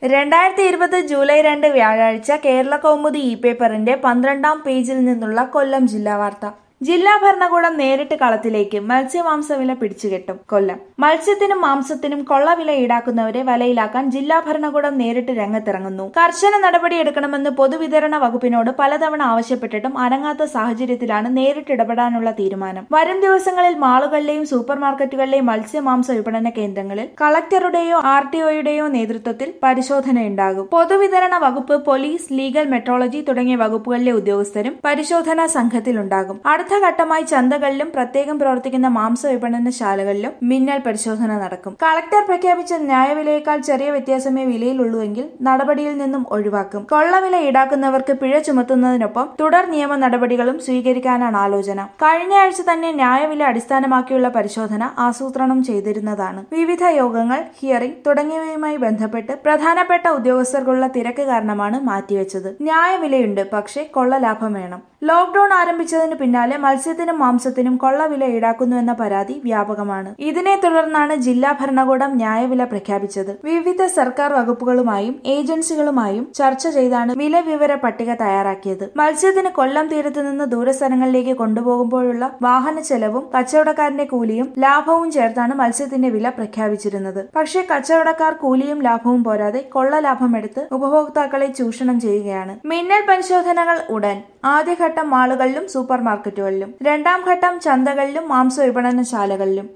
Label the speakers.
Speaker 1: രണ്ടായിരത്തി ഇരുപത് ജൂലൈ രണ്ട് വ്യാഴാഴ്ച കേരള കൗമുദി ഇ പേപ്പറിന്റെ പന്ത്രണ്ടാം പേജിൽ നിന്നുള്ള കൊല്ലം ജില്ലാ വാർത്ത ജില്ലാ ഭരണകൂടം നേരിട്ട് കളത്തിലേക്ക് മത്സ്യമാംസ വില പിടിച്ചുകെട്ടും കൊല്ലം മത്സ്യത്തിനും മാംസത്തിനും കൊള്ളവില ഈടാക്കുന്നവരെ വലയിലാക്കാൻ ജില്ലാ ഭരണകൂടം നേരിട്ട് രംഗത്തിറങ്ങുന്നു കർശന നടപടിയെടുക്കണമെന്ന് പൊതുവിതരണ വകുപ്പിനോട് പലതവണ ആവശ്യപ്പെട്ടിട്ടും അനങ്ങാത്ത സാഹചര്യത്തിലാണ് നേരിട്ട് ഇടപെടാനുള്ള തീരുമാനം വരും ദിവസങ്ങളിൽ മാളുകളിലെയും സൂപ്പർ മാർക്കറ്റുകളിലെയും മത്സ്യമാംസ വിപണന കേന്ദ്രങ്ങളിൽ കളക്ടറുടെയോ ആർ ടി ഒയുടെയോ നേതൃത്വത്തിൽ പരിശോധനയുണ്ടാകും പൊതുവിതരണ വകുപ്പ് പോലീസ് ലീഗൽ മെട്രോളജി തുടങ്ങിയ വകുപ്പുകളിലെ ഉദ്യോഗസ്ഥരും പരിശോധനാ സംഘത്തിലുണ്ടാകും അടുത്ത ഘട്ടമായി ചന്തകളിലും പ്രത്യേകം പ്രവർത്തിക്കുന്ന മാംസ വിപണനശാലകളിലും മിന്നൽ പരിശോധന നടക്കും കളക്ടർ പ്രഖ്യാപിച്ച ന്യായവിലയേക്കാൾ ചെറിയ വ്യത്യാസമേ വിലയിലുള്ളൂവെങ്കിൽ നടപടിയിൽ നിന്നും ഒഴിവാക്കും കൊള്ളവില ഈടാക്കുന്നവർക്ക് പിഴ ചുമത്തുന്നതിനൊപ്പം തുടർ നിയമ നടപടികളും സ്വീകരിക്കാനാണ് ആലോചന കഴിഞ്ഞ ആഴ്ച തന്നെ ന്യായവില അടിസ്ഥാനമാക്കിയുള്ള പരിശോധന ആസൂത്രണം ചെയ്തിരുന്നതാണ് വിവിധ യോഗങ്ങൾ ഹിയറിംഗ് തുടങ്ങിയവയുമായി ബന്ധപ്പെട്ട് പ്രധാനപ്പെട്ട ഉദ്യോഗസ്ഥർക്കുള്ള തിരക്ക് കാരണമാണ് മാറ്റിവെച്ചത് ന്യായവിലയുണ്ട് പക്ഷേ കൊള്ള ലാഭം വേണം ലോക്ഡൌൺ ആരംഭിച്ചതിന് പിന്നാലെ മത്സ്യത്തിനും മാംസത്തിനും കൊള്ളവില ഈടാക്കുന്നുവെന്ന പരാതി വ്യാപകമാണ് ഇതിനെ തുടർന്നാണ് ജില്ലാ ഭരണകൂടം ന്യായവില പ്രഖ്യാപിച്ചത് വിവിധ സർക്കാർ വകുപ്പുകളുമായും ഏജൻസികളുമായും ചർച്ച ചെയ്താണ് വില വിവര പട്ടിക തയ്യാറാക്കിയത് മത്സ്യത്തിന് കൊല്ലം തീരത്ത് നിന്ന് ദൂരസ്ഥലങ്ങളിലേക്ക് കൊണ്ടുപോകുമ്പോഴുള്ള വാഹന ചെലവും കച്ചവടക്കാരന്റെ കൂലിയും ലാഭവും ചേർത്താണ് മത്സ്യത്തിന്റെ വില പ്രഖ്യാപിച്ചിരുന്നത് പക്ഷേ കച്ചവടക്കാർ കൂലിയും ലാഭവും പോരാതെ കൊള്ള ലാഭം എടുത്ത് ഉപഭോക്താക്കളെ ചൂഷണം ചെയ്യുകയാണ് മിന്നൽ പരിശോധനകൾ ഉടൻ ആദ്യഘട്ടം മാളുകളിലും സൂപ്പർ മാർക്കറ്റുകളിലും രണ്ടാം ഘട്ടം ചന്തകളിലും മാംസ വിപണനശാലകളിലും